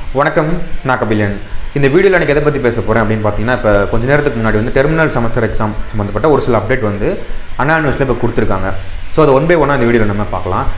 வணக்கம் நான் கபிலன் இந்த வீடியோவில் எனக்கு எதை பற்றி பேச போகிறேன் அப்படின்னு பார்த்தீங்கன்னா இப்போ கொஞ்ச நேரத்துக்கு முன்னாடி வந்து டெர்மினல் செமஸ்டர் எக்ஸாம் சம்மந்தப்பட்ட ஒரு சில அப்டேட் வந்து அண்ணா யூனிவர்ஸில் இப்போ கொடுத்துருக்காங்க ஸோ அதை ஒன் பை ஒன்னாக இந்த வீடியோவில் நம்ம பார்க்கலாம்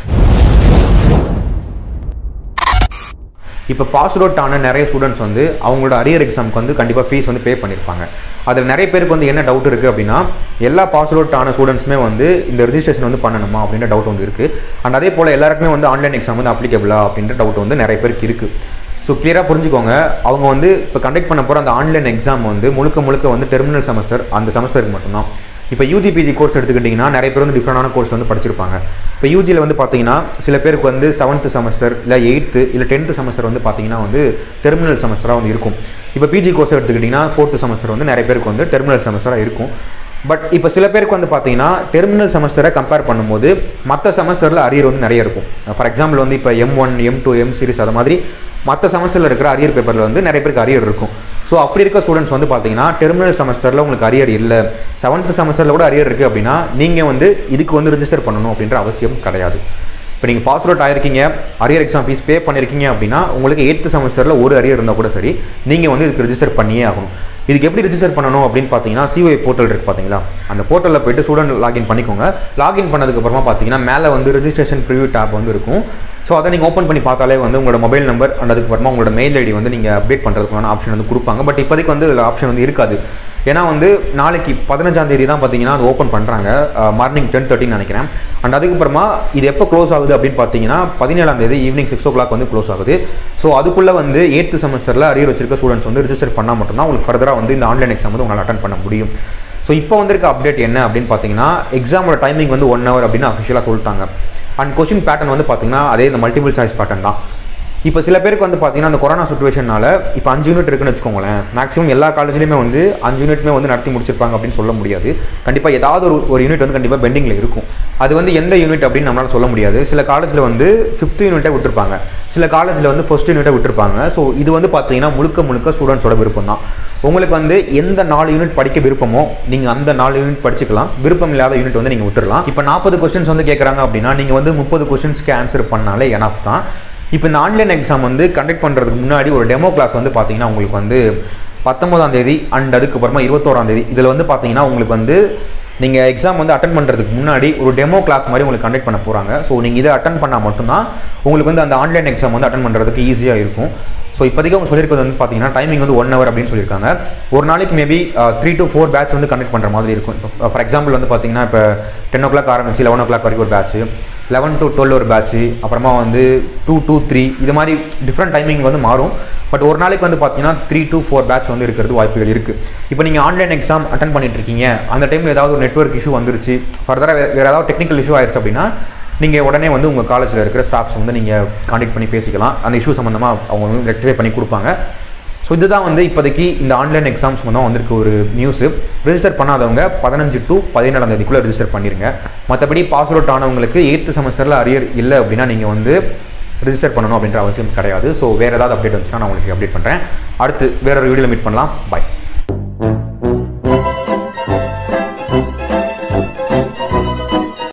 இப்போ பாஸ் அவுட் ஆன நிறைய ஸ்டூடெண்ட்ஸ் வந்து அவங்களோட அரியர் எக்ஸாமுக்கு வந்து கண்டிப்பாக ஃபீஸ் வந்து பே பண்ணியிருப்பாங்க அதில் நிறைய பேருக்கு வந்து என்ன டவுட் இருக்குது அப்படின்னா எல்லா பாஸ் அவுட் ஆன ஸ்டூடெண்ட்ஸுமே வந்து இந்த ரெஜிஸ்ட்ரேஷன் வந்து பண்ணணுமா அப்படின்ற டவுட் வந்து இருக்குது அண்ட் அதே போல் எல்லாருக்குமே வந்து ஆன்லைன் எக்ஸாம் வந்து அப்ளிகபிளா அப்படின்ற டவுட் வந்து நிறைய பேருக்கு இருக்குது ஸோ கிளியராக புரிஞ்சுக்கோங்க அவங்க வந்து இப்போ கண்டக்ட் பண்ண போகிற அந்த ஆன்லைன் எக்ஸாம் வந்து முழுக்க முழுக்க வந்து டெர்மினல் செமஸ்டர் அந்த செமஸ்டருக்கு மட்டும்தான் இப்போ யூஜி பிஜி கோர்ஸ் எடுத்துக்கிட்டிங்கன்னா நிறைய பேர் வந்து டிஃப்ரெண்டான கோர்ஸ் வந்து படிச்சிருப்பாங்க இப்போ யூஜியில் வந்து பார்த்தீங்கன்னா சில பேருக்கு வந்து செவன்த்து செமஸ்டர் இல்லை எயித்து இல்லை டென்த்து செமஸ்டர் வந்து பார்த்தீங்கன்னா வந்து டெர்மினல் செமஸ்டராக வந்து இருக்கும் இப்போ பிஜி கோர்ஸ் எடுத்துக்கிட்டிங்கன்னா ஃபோர்த்து செமஸ்டர் வந்து நிறைய பேருக்கு வந்து டெர்மினல் செமஸ்டராக இருக்கும் பட் இப்போ சில பேருக்கு வந்து பார்த்தீங்கன்னா டெர்மினல் செமஸ்டரை கம்பேர் பண்ணும்போது மற்ற செமஸ்டரில் அரியர் வந்து நிறைய இருக்கும் ஃபார் எக்ஸாம்பிள் வந்து இப்போ M one M two M series அது மாதிரி மற்ற செமஸ்டரில் இருக்கிற அரியர் பேப்பரில் வந்து நிறைய பேருக்கு அரியர் இருக்கும் ஸோ அப்படி இருக்க ஸ்டூடெண்ட்ஸ் வந்து பார்த்தீங்கன்னா டெர்மினல் செமஸ்டரில் உங்களுக்கு அரியர் இல்லை செவன்த் செமஸ்டரில் கூட அரியர் இருக்குது அப்படின்னா நீங்கள் வந்து இதுக்கு வந்து ரிஜிஸ்டர் பண்ணணும் அப்படின்ற அவசியம் கிடையாது இப்போ நீங்கள் பாஸ் அவுட் ஆயிருக்கீங்க அரியர் எக்ஸாம் ஃபீஸ் பே பண்ணியிருக்கீங்க அப்படின்னா உங்களுக்கு எயித்து செமஸ்டரில் ஒரு அரியர் இருந்தால் கூட சரி நீங்கள் வந்து இதுக்கு ரிஜிஸ்டர் பண்ணியே ஆகணும் இதுக்கு எப்படி ரிஜிஸ்டர் பண்ணணும் அப்படின்னு பார்த்தீங்கன்னா சிஓஏ போர்ட்டல் இருக்குது பார்த்தீங்களா அந்த போர்ட்டலில் போயிட்டு ஸ்டூடெண்ட் லாகின் பண்ணிக்கோங்க லாகின் பண்ணதுக்கப்புறமா பார்த்தீங்கன்னா மேலே வந்து ரிஜிஸ்ட்ரேஷன் ப்ரிவியூ டேப் வந்து இருக்கும் ஸோ அதை நீங்கள் ஓப்பன் பண்ணி பார்த்தாலே வந்து உங்களோட மொபைல் நம்பர் அண்ட் அதுக்கப்புறமா உங்களோட மெயில் ஐடி வந்து நீங்கள் அப்டேட் பண்ணுறதுக்கான ஆப்ஷன் வந்து கொடுப்பாங்க பட் இப்போதைக்கு வந்து இதில் ஆப்ஷன் வந்து இருக்காது ஏன்னா வந்து நாளைக்கு பதினஞ்சாம் தேதி தான் பார்த்தீங்கன்னா அது ஓப்பன் பண்ணுறாங்க மார்னிங் டென் தேர்ட்டின்னு நினைக்கிறேன் அண்ட் அதுக்கப்புறமா இது எப்போ க்ளோஸ் ஆகுது அப்படின்னு பார்த்தீங்கன்னா பதினேழாம் தேதி ஈவினிங் சிக்ஸ் ஓ கிளாக் வந்து க்ளோஸ் ஆகுது ஸோ அதுக்குள்ளே வந்து எயித்து செமஸ்டரில் அரியர் வச்சிருக்க ஸ்டூடெண்ட்ஸ் வந்து ரிஜிஸ்டர் பண்ணால் மட்டும்தான் உங்களுக்கு ஃபர்தராக வந்து இந்த ஆன்லைன் எக்ஸாம் வந்து உங்களால் அட்டன் பண்ண முடியும் ஸோ இப்போ வந்திருக்க அப்டேட் என்ன அப்படின்னு பார்த்தீங்கன்னா எக்ஸாமோட டைமிங் வந்து ஒன் ஹவர் அப்படின்னு அஃபிஷியலாக சொல்லிட்டாங்க அண்ட் கொஷின் பேட்டர்ன் வந்து பார்த்தீங்கன்னா அதே இந்த மல்டிபிள் சாய்ஸ் பேட்டர்ன் தான் இப்போ சில பேருக்கு வந்து பார்த்தீங்கன்னா அந்த கொரோனா சுச்சுவேஷனால இப்போ அஞ்சு யூனிட் இருக்குன்னு வச்சுக்கோங்களேன் மேக்ஸிமம் எல்லா காலேஜ்லையுமே வந்து அஞ்சு யூனிட்மே வந்து நடத்தி முடிச்சிருப்பாங்க அப்படின்னு சொல்ல முடியாது கண்டிப்பாக ஏதாவது ஒரு ஒரு யூனிட் வந்து கண்டிப்பாக பெண்டிங்கில் இருக்கும் அது வந்து எந்த யூனிட் அப்படின்னு நம்மளால் சொல்ல முடியாது சில காலேஜில் வந்து ஃபிஃப்த் யூனிட்டை விட்டுருப்பாங்க சில காலேஜில் வந்து ஃபர்ஸ்ட் யூனிட்டை விட்டுருப்பாங்க ஸோ இது வந்து பார்த்தீங்கன்னா முழுக்க முழுக்க ஸ்டூடெண்ட்ஸோட விருப்பம் தான் உங்களுக்கு வந்து எந்த நாலு யூனிட் படிக்க விருப்பமோ நீங்கள் அந்த நாலு யூனிட் படிச்சுக்கலாம் விருப்பம் இல்லாத யூனிட் வந்து நீங்கள் விட்டுறலாம் இப்போ நாற்பது கொஸ்டின்ஸ் வந்து கேட்குறாங்க அப்படின்னா நீங்கள் வந்து முப்பது கொஸ்டின்ஸ்க்கு ஆன்சர் பண்ணாலே எனஃப் தான் இப்போ இந்த ஆன்லைன் எக்ஸாம் வந்து கண்டக்ட் பண்ணுறதுக்கு முன்னாடி ஒரு டெமோ கிளாஸ் வந்து பார்த்தீங்கன்னா உங்களுக்கு வந்து பத்தொன்பதாம் தேதி அண்ட் அதுக்கப்புறமா இருபத்தோராம் தேதி இதில் வந்து பார்த்தீங்கன்னா உங்களுக்கு வந்து நீங்கள் எக்ஸாம் வந்து அட்டன் பண்ணுறதுக்கு முன்னாடி ஒரு டெமோ கிளாஸ் மாதிரி உங்களுக்கு கண்டக்ட் பண்ண போகிறாங்க ஸோ நீங்கள் இதை அட்டன் பண்ணால் மட்டும்தான் உங்களுக்கு வந்து அந்த ஆன்லைன் எக்ஸாம் வந்து அட்டன் பண்ணுறதுக்கு ஈஸியாக இருக்கும் ஸோ இப்போதைக்கு அவங்க சொல்லியிருக்கிறது வந்து பார்த்தீங்கன்னா டைமிங் வந்து ஒன் ஹவர் அப்படின்னு சொல்லியிருக்காங்க ஒரு நாளைக்கு maybe three to four batch வந்து கண்டக்ட் பண்ணுற மாதிரி இருக்கும் இப்போ ஃபார் எக்ஸாம்பிள் வந்து பார்த்தீங்கன்னா இப்போ டென் ஓ கிளாக் ஆரம்பிச்சு லெவன் ஓ கிளாக் வரைக்கும் ஒரு பேட்ச் லெவன் டு டுவெல் ஒரு பேட்ச்சு அப்புறமா வந்து டூ டூ த்ரீ இது மாதிரி டிஃப்ரெண்ட் டைமிங் வந்து மாறும் பட் ஒரு நாளைக்கு வந்து பார்த்தீங்கன்னா த்ரீ டு ஃபோர் பேட்ச் வந்து இருக்கிறது வாய்ப்புகள் இருக்குது இப்போ நீங்கள் ஆன்லைன் எக்ஸாம் அட்டன் பண்ணிட்டு இருக்கீங்க அந்த டைமில் ஏதாவது ஒரு நெட்ஒர்க் இஷ்யூ வந்துருச்சு ஃபர்தராக வேறு ஏதாவது டெக்னிக்கல் இஷ்யூ ஆயிடுச்சு அப்படின்னா நீங்கள் உடனே வந்து உங்கள் காலேஜில் இருக்கிற ஸ்டாஃப்ஸ் வந்து நீங்கள் காண்டாக்ட் பண்ணி பேசிக்கலாம் அந்த இஷ்யூ சம்மந்தமாக அவங்க வந்து ரெக்டிஃபை பண்ணி கொடுப்பாங்க ஸோ இதுதான் வந்து இப்போதைக்கு இந்த ஆன்லைன் எக்ஸாம்ஸ் தான் வந்திருக்கு ஒரு நியூஸு ரிஜிஸ்டர் பண்ணாதவங்க பதினஞ்சு டு பதினேழாம் தேதிக்குள்ளே ரிஜிஸ்டர் பண்ணிடுங்க மற்றபடி பாஸ் அவுட் ஆனவங்களுக்கு எயித்து செமஸ்டரில் அரியர் இல்லை அப்படின்னா நீங்கள் வந்து ரிஜிஸ்டர் பண்ணணும் அப்படின்ற அவசியம் கிடையாது ஸோ வேறு ஏதாவது அப்டேட் வந்துச்சுன்னா நான் உங்களுக்கு அப்டேட் பண்ணுறேன் அடுத்து வேற ஒரு வீடியோவில் மீட் பண்ணலாம் பாய்